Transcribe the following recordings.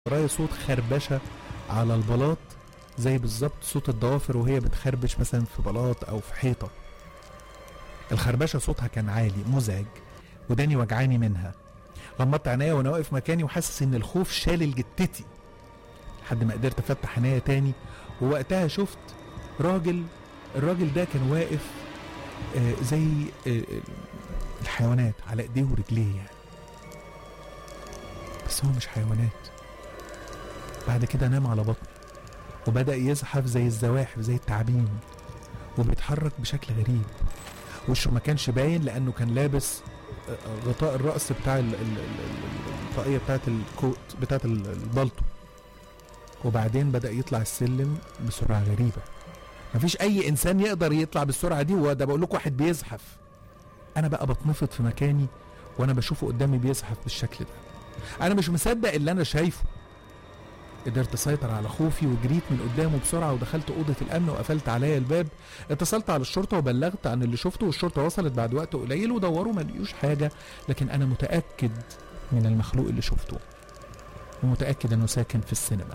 ورايا صوت خربشه على البلاط زي بالظبط صوت الضوافر وهي بتخربش مثلا في بلاط او في حيطه الخربشه صوتها كان عالي مزعج وداني وجعاني منها غمضت عينيا وانا واقف مكاني وحاسس ان الخوف شالل جتتي لحد ما قدرت افتح عينيا تاني ووقتها شفت راجل الراجل ده كان واقف آه زي آه الحيوانات على ايديه ورجليه يعني بس هو مش حيوانات بعد كده نام على بطني وبدأ يزحف زي الزواحف زي التعابين وبيتحرك بشكل غريب وشه ما كانش باين لأنه كان لابس غطاء الرأس بتاع ال- ال- ال- الطاقية بتاعت الكوت بتاعت ال- البلطو وبعدين بدأ يطلع السلم بسرعة غريبة مفيش أي إنسان يقدر يطلع بالسرعة دي وده بقول لكم واحد بيزحف أنا بقى بتنفض في مكاني وأنا بشوفه قدامي بيزحف بالشكل ده أنا مش مصدق اللي أنا شايفه قدرت اسيطر على خوفي وجريت من قدامه بسرعه ودخلت اوضه الامن وقفلت عليا الباب اتصلت على الشرطه وبلغت عن اللي شفته والشرطه وصلت بعد وقت قليل ودوروا ما لقيوش حاجه لكن انا متاكد من المخلوق اللي شفته ومتاكد انه ساكن في السينما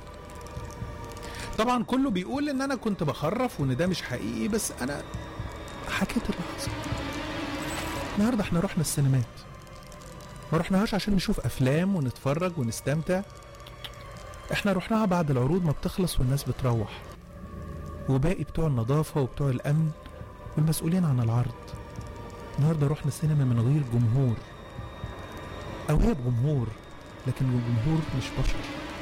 طبعا كله بيقول ان انا كنت بخرف وان ده مش حقيقي بس انا حكيت اللي حصل النهارده احنا رحنا السينمات ما رحناهاش عشان نشوف افلام ونتفرج ونستمتع احنا رحناها بعد العروض ما بتخلص والناس بتروح وباقي بتوع النظافة وبتوع الأمن والمسؤولين عن العرض النهاردة رحنا السينما من غير جمهور أو هي بجمهور لكن الجمهور مش بشر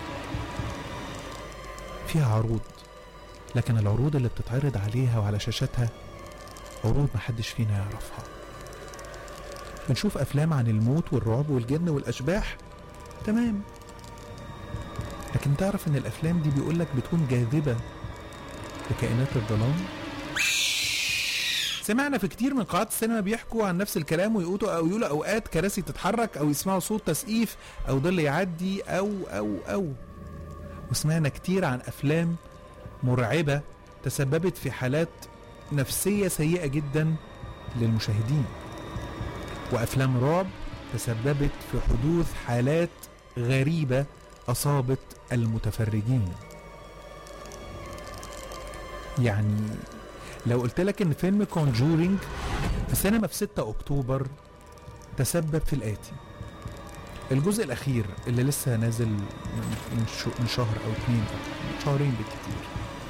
فيها عروض لكن العروض اللي بتتعرض عليها وعلى شاشاتها عروض محدش فينا يعرفها بنشوف أفلام عن الموت والرعب والجن والأشباح تمام لكن تعرف ان الافلام دي بيقولك بتكون جاذبة لكائنات الظلام سمعنا في كتير من قاعات السينما بيحكوا عن نفس الكلام ويقولوا او يقولوا اوقات كراسي تتحرك او يسمعوا صوت تسقيف او ظل يعدي او او او وسمعنا كتير عن افلام مرعبة تسببت في حالات نفسية سيئة جدا للمشاهدين وافلام رعب تسببت في حدوث حالات غريبة أصابت المتفرجين يعني لو قلت لك ان فيلم كونجورينج في سينما في 6 اكتوبر تسبب في الاتي الجزء الاخير اللي لسه نازل من شو- من شهر او اتنين أو شهرين بالكتير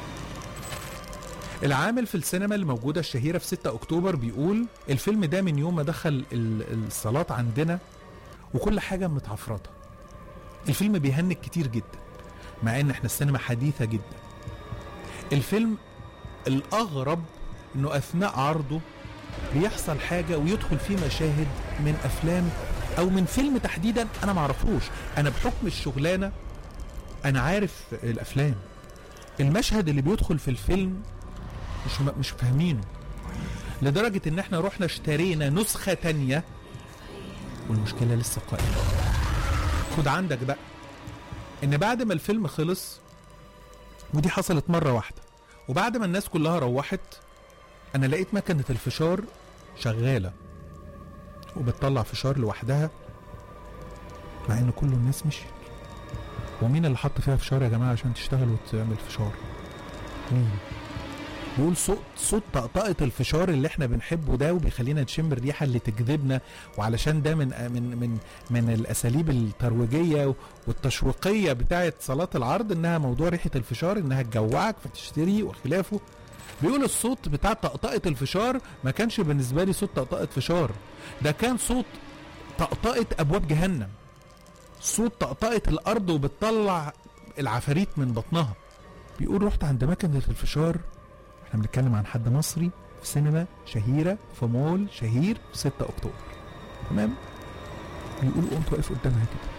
العامل في السينما الموجودة الشهيرة في 6 أكتوبر بيقول الفيلم ده من يوم ما دخل ال- الصالات عندنا وكل حاجة متعفرطة الفيلم بيهنج كتير جدا مع ان احنا السينما حديثة جدا الفيلم الاغرب انه اثناء عرضه بيحصل حاجة ويدخل فيه مشاهد من افلام او من فيلم تحديدا انا معرفوش انا بحكم الشغلانة انا عارف الافلام المشهد اللي بيدخل في الفيلم مش مش فاهمينه لدرجة ان احنا رحنا اشترينا نسخة تانية والمشكلة لسه قائمة خد عندك بقى ان بعد ما الفيلم خلص ودي حصلت مرة واحدة وبعد ما الناس كلها روحت انا لقيت مكنة الفشار شغالة وبتطلع فشار لوحدها مع ان كل الناس مشيت ومين اللي حط فيها فشار يا جماعة عشان تشتغل وتعمل فشار مين بيقول صوت صوت طقطقة الفشار اللي احنا بنحبه ده وبيخلينا نشم الريحة اللي تجذبنا وعلشان ده من من من من الاساليب الترويجية والتشويقية بتاعة صلاة العرض انها موضوع ريحة الفشار انها تجوعك فتشتري وخلافه بيقول الصوت بتاع طقطقة الفشار ما كانش بالنسبة لي صوت طقطقة فشار ده كان صوت طقطقة ابواب جهنم صوت طقطقة الارض وبتطلع العفاريت من بطنها بيقول رحت عند مكنة الفشار احنا بنتكلم عن حد مصري في سينما شهيرة في مول شهير في 6 اكتوبر تمام بيقول قمت واقف قدامها كده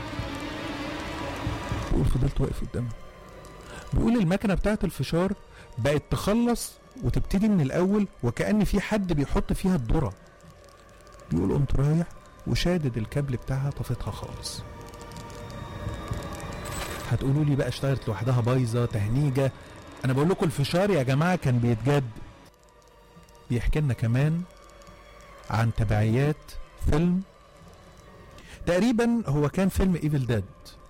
بيقول فضلت واقف قدامها بيقول المكنة بتاعت الفشار بقت تخلص وتبتدي من الاول وكأن في حد بيحط فيها الذرة بيقول قمت رايح وشادد الكابل بتاعها طفتها خالص هتقولوا لي بقى اشتغلت لوحدها بايظه تهنيجه انا بقول لكم الفشار يا جماعه كان بيتجد بيحكي لنا كمان عن تبعيات فيلم تقريبا هو كان فيلم ايفل ديد